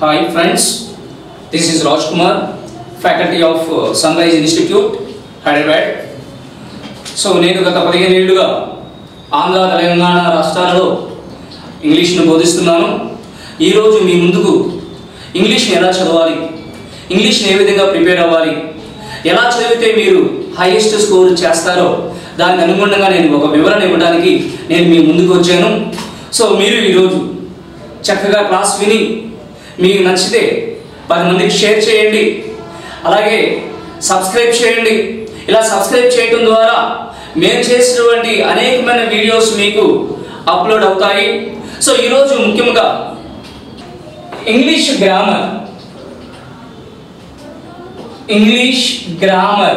Hi friends, this is Raj Kumar, faculty of uh, Sunrise Institute, Hyderabad. So నేను గత పదిహేను ఏళ్ళుగా ఆంధ్ర తెలంగాణ రాష్ట్రాలలో ఇంగ్లీష్ను బోధిస్తున్నాను ఈరోజు మీ ముందుకు ఇంగ్లీష్ని ఎలా చదవాలి ఇంగ్లీష్ని ఏ విధంగా ప్రిపేర్ అవ్వాలి ఎలా చదివితే మీరు హైయెస్ట్ స్కోర్ చేస్తారో దానికి అనుగుణంగా నేను ఒక వివరణ ఇవ్వడానికి నేను మీ ముందుకు వచ్చాను సో మీరు ఈరోజు చక్కగా క్లాస్ విని మీకు నచ్చితే పది మందికి షేర్ చేయండి అలాగే సబ్స్క్రైబ్ చేయండి ఇలా సబ్స్క్రైబ్ చేయడం ద్వారా మేము చేసినటువంటి అనేకమైన వీడియోస్ మీకు అప్లోడ్ అవుతాయి సో ఈరోజు ముఖ్యంగా English grammar English grammar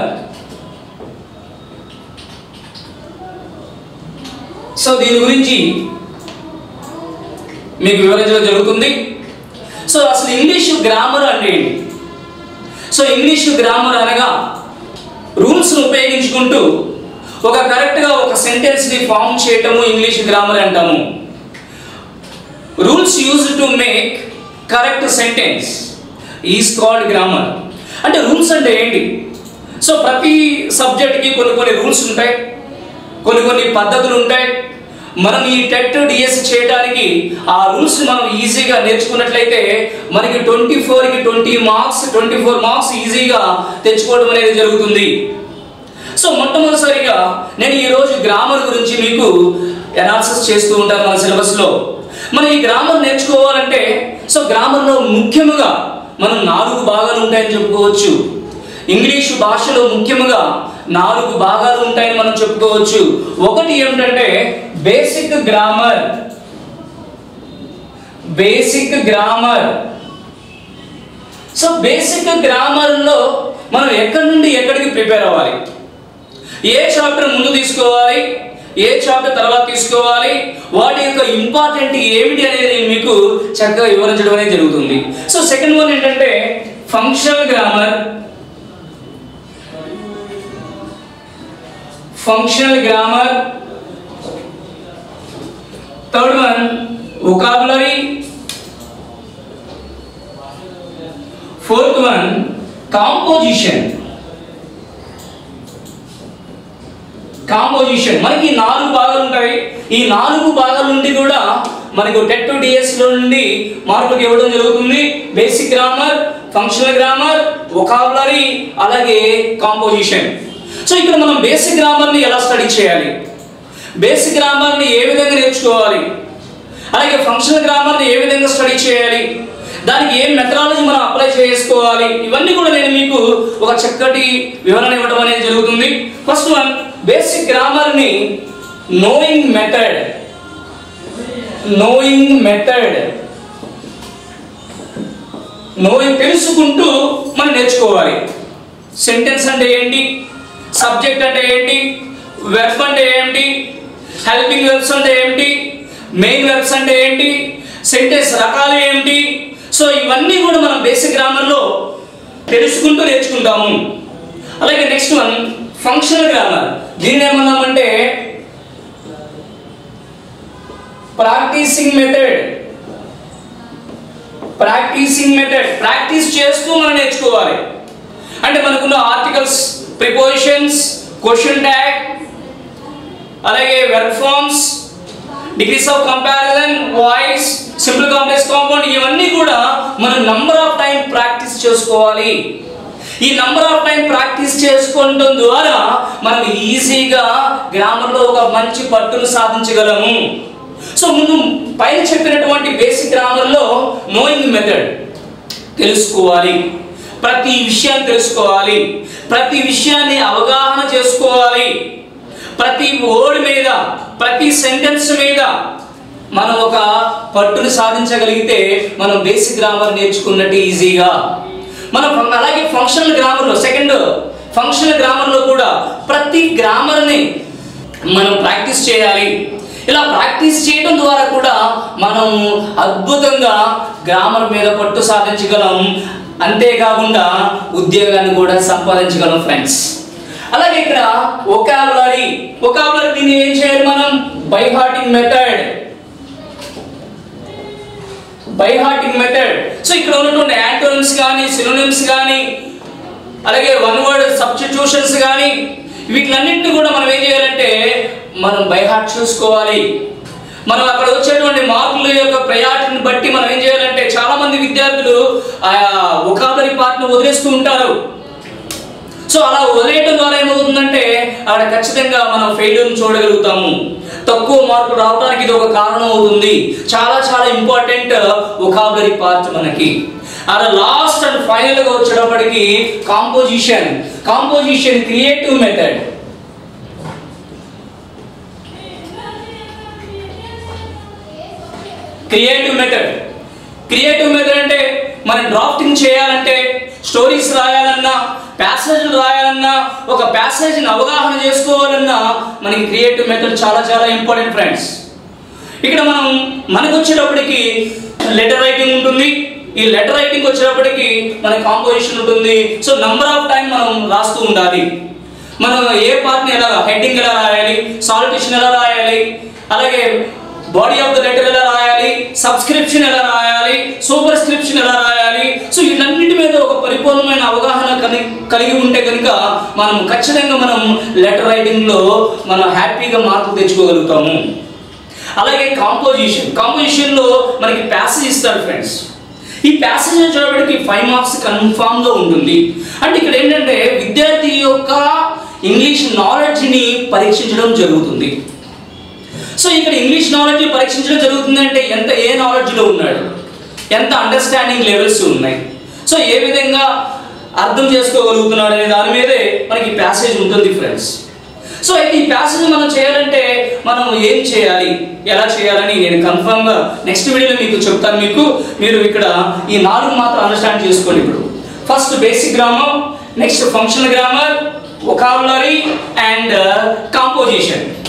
so దీని గురించి మీకు వివరించడం జరుగుతుంది సో అసలు ఇంగ్లీష్ గ్రామర్ అంటే ఏంటి సో ఇంగ్లీష్ గ్రామర్ అనగా రూల్స్ను ఉపయోగించుకుంటూ ఒక కరెక్ట్గా ఒక సెంటెన్స్ని ఫామ్ చేయటము ఇంగ్లీష్ గ్రామర్ అంటాము rules use to make correct sentence is called grammar అంటే రూల్స్ అంటే ఏంటి సో ప్రతి సబ్జెక్ట్కి కొన్ని కొన్ని రూల్స్ ఉంటాయి కొన్ని కొన్ని పద్ధతులు ఉంటాయి మనం ఈ టెట్ డిఎస్ చేయడానికి ఆ రూల్స్ మనం ఈజీగా నేర్చుకున్నట్లయితే మనకి ట్వంటీ ఫోర్కి twenty marks twenty four marks ఈజీగా తెచ్చుకోవడం అనేది జరుగుతుంది సో మొట్టమొదటిసారిగా నేను ఈరోజు గ్రామర్ గురించి మీకు అనాలిసిస్ చేస్తూ ఉంటాను మన సిలబస్లో మనం ఈ గ్రామర్ నేర్చుకోవాలంటే సో గ్రామర్లో ముఖ్యముగా మనం నాలుగు భాగాలు ఉంటాయని చెప్పుకోవచ్చు ఇంగ్లీషు భాషలో ముఖ్యముగా నాలుగు భాగాలు ఉంటాయని మనం చెప్పుకోవచ్చు ఒకటి ఏమిటంటే basic grammar basic grammar so basic గ్రామర్లో మనం ఎక్కడి నుండి ఎక్కడికి ప్రిపేర్ అవ్వాలి ఏ చాప్టర్ ముందు తీసుకోవాలి ఏ చాప్టర్ తర్వాత తీసుకోవాలి వాటి యొక్క ఇంపార్టెంట్ ఏమిటి అనేది నేను మీకు చక్కగా వివరించడం అనేది జరుగుతుంది సో సెకండ్ వన్ ఏంటంటే functional grammar functional grammar third one vocabulary fourth one composition composition మనకి ఈ నాలుగు భాగాలు ఉంటాయి ఈ నాలుగు భాగాల నుండి కూడా మనకు టెట్ డిఎస్ లో నుండి మార్కులు ఇవ్వడం జరుగుతుంది basic grammar functional grammar vocabulary అలాగే కాంపోజిషన్ సో ఇక్కడ మనం బేసిక్ గ్రామర్ ని ఎలా స్టడీ చేయాలి బేసిక్ గ్రామర్ ని ఏ విధంగా నేర్చుకోవాలి అలాగే ఫంక్షనల్ గ్రామర్ ని ఏ విధంగా స్టడీ చేయాలి దానికి ఏ మెథడాలజీ మనం అప్లై చేసుకోవాలి ఇవన్నీ కూడా నేను మీకు ఒక చక్కటి వివరణ ఇవ్వడం అనేది జరుగుతుంది ఫస్ట్ వన్ బేసిక్ గ్రామర్ ని knowing method knowing method knowing తెలుసుకుంటూ మనం నేర్చుకోవాలి సెంటెన్స్ అంటే ఏంటి సబ్జెక్ట్ అంటే ఏంటి వెర్బ్ అంటే ఏంటి హెల్పింగ్ వెర్బ్స్ అంటే ఏంటి మెయిన్ వెర్బ్స్ అంటే ఏంటి సెంటెన్స్ రకాలు ఏంటి సో ఇవన్నీ కూడా మనం బేసిక్ గ్రామర్లో తెలుసుకుంటూ నేర్చుకుంటాము అలాగే నెక్స్ట్ వన్ ఫంక్షనల్ గ్రామర్ దీన్ని ఏమన్నామంటే practising method practising method practice చేస్తూ మనం నేర్చుకోవాలి అంటే మనకున్న ఆర్టికల్స్ ప్రిపోజిషన్స్ క్వశ్చన్ ట్యాగ్ అలాగే verb forms degrees of comparison voice simple complex compound ఇవన్నీ కూడా మనం నంబర్ ఆఫ్ టైం ప్రాక్టీస్ చేసుకోవాలి ఈ నంబర్ ఆఫ్ టైం ప్రాక్టీస్ చేసుకోవడం ద్వారా మనం ఈజీగా గ్రామర్లో ఒక మంచి పట్టును సాధించగలము సో ముందు పైన చెప్పినటువంటి బేసిక్ గ్రామర్లో నోయింగ్ మెథడ్ తెలుసుకోవాలి ప్రతి విషయాన్ని తెలుసుకోవాలి ప్రతి విషయాన్ని అవగాహన చేసుకోవాలి ప్రతి వర్డ్ మీద ప్రతి సెంటెన్స్ మీద మనం ఒక పట్టును సాధించగలిగితే మనం బేసిక్ గ్రామర్ నేర్చుకున్నట్టు ఈజీగా మనం అలాగే ఫంక్షనల్ గ్రామర్లో సెకండ్ ఫంక్షనల్ గ్రామర్లో కూడా ప్రతి గ్రామర్ని మనం ప్రాక్టీస్ చేయాలి ఇలా ప్రాక్టీస్ చేయడం ద్వారా కూడా మనం అద్భుతంగా గ్రామర్ మీద పట్టు సాధించగలం అంతేకాకుండా ఉద్యోగాన్ని కూడా సంపాదించగలం ఫ్రెండ్స్ అలాగే ఇక్కడ ఒకాబులరీ ఒకాబులరీ దీన్ని ఏం చేయాలి మనం by hearting method by hearting method so ఇక్కడ ఉన్నటువంటి యాంటోనిమ్స్ కానీ సినోనిమ్స్ కానీ అలాగే వన్ వర్డ్ సబ్స్టిట్యూషన్స్ కానీ వీటిలన్నింటినీ కూడా మనం ఏం చేయాలంటే మనం బై హార్ట్ చూసుకోవాలి మనం అక్కడ వచ్చేటువంటి మార్కుల యొక్క ప్రయారిటీని బట్టి మనం ఏం చేయాలంటే చాలా మంది విద్యార్థులు ఆ ఒకాబరి పార్ట్ను వదిలేస్తూ ఉంటారు సో అలా వదిలేయడం ద్వారా ఏమవుతుందంటే అక్కడ ఖచ్చితంగా మనం ఫెయిల్యూర్ చూడగలుగుతాము తక్కువ మార్కులు రావడానికి ఇది ఒక కారణం అవుతుంది చాలా చాలా ఇంపార్టెంట్ ఒకాబులరీ పార్ట్ మనకి అలా లాస్ట్ అండ్ ఫైనల్ గా వచ్చేటప్పటికి composition composition creative method creative method creative method అంటే మనం డ్రాఫ్టింగ్ చేయాలంటే స్టోరీస్ రాయాలన్నా ప్యాసేజ్లు రాయాలన్నా ఒక ప్యాసేజ్ని అవగాహన చేసుకోవాలన్నా మనకి క్రియేటివ్ మెథడ్ చాలా చాలా ఇంపార్టెంట్ ఫ్రెండ్స్ ఇక్కడ మనం మనకు వచ్చేటప్పటికి లెటర్ రైటింగ్ ఉంటుంది ఈ లెటర్ రైటింగ్ వచ్చేటప్పటికి మన కాంపోజిషన్ ఉంటుంది సో నంబర్ ఆఫ్ టైం మనం రాస్తూ ఉండాలి మనం ఏ పార్ట్ని ఎలా హెడ్డింగ్ ఎలా రాయాలి సాల్యుటేషన్ ఎలా రాయాలి అలాగే బాడీ ఆఫ్ ద లెటర్ ఎలా రాయాలి సబ్స్క్రిప్షన్ ఎలా రాయాలి సూపర్ స్క్రిప్షన్ ఎలా రాయాలి సో వీటన్నిటి మీద ఒక పరిపూర్ణమైన అవగాహన కలి కలిగి ఉంటే కనుక మనం ఖచ్చితంగా మనం లెటర్ రైటింగ్ లో మనం హ్యాపీగా మార్కులు తెచ్చుకోగలుగుతాము అలాగే కాంపోజిషన్ కాంపోజిషన్ లో మనకి ప్యాసేజ్ ఇస్తాడు ఫ్రెండ్స్ ఈ ప్యాసేజ్ వచ్చేటప్పటికి ఫైవ్ మార్క్స్ కన్ఫామ్ గా ఉంటుంది అంటే ఇక్కడ ఏంటంటే విద్యార్థి యొక్క ఇంగ్లీష్ నాలెడ్జ్ ని పరీక్షించడం జరుగుతుంది సో ఇక్కడ ఇంగ్లీష్ నాలెడ్జ్ పరీక్షించడం జరుగుతుంది అంటే ఎంత ఏ నాలెడ్జ్ లో ఉన్నాడు ఎంత అండర్స్టాండింగ్ లెవెల్స్ ఉన్నాయి సో ఏ విధంగా అర్థం చేసుకోగలుగుతున్నాడు అనే దాని మీదే మనకి ప్యాసేజ్ ఉంటుంది ఫ్రెండ్స్ సో అయితే ఈ ప్యాసేజ్ మనం చేయాలంటే మనం ఏం చేయాలి ఎలా చేయాలని నేను కన్ఫర్మ్గా నెక్స్ట్ వీడియోలో మీకు చెప్తాను మీకు మీరు ఇక్కడ ఈ నాలుగు మాత్రం అండర్స్టాండ్ చేసుకోండి ఇప్పుడు first basic grammar next functional grammar vocabulary and composition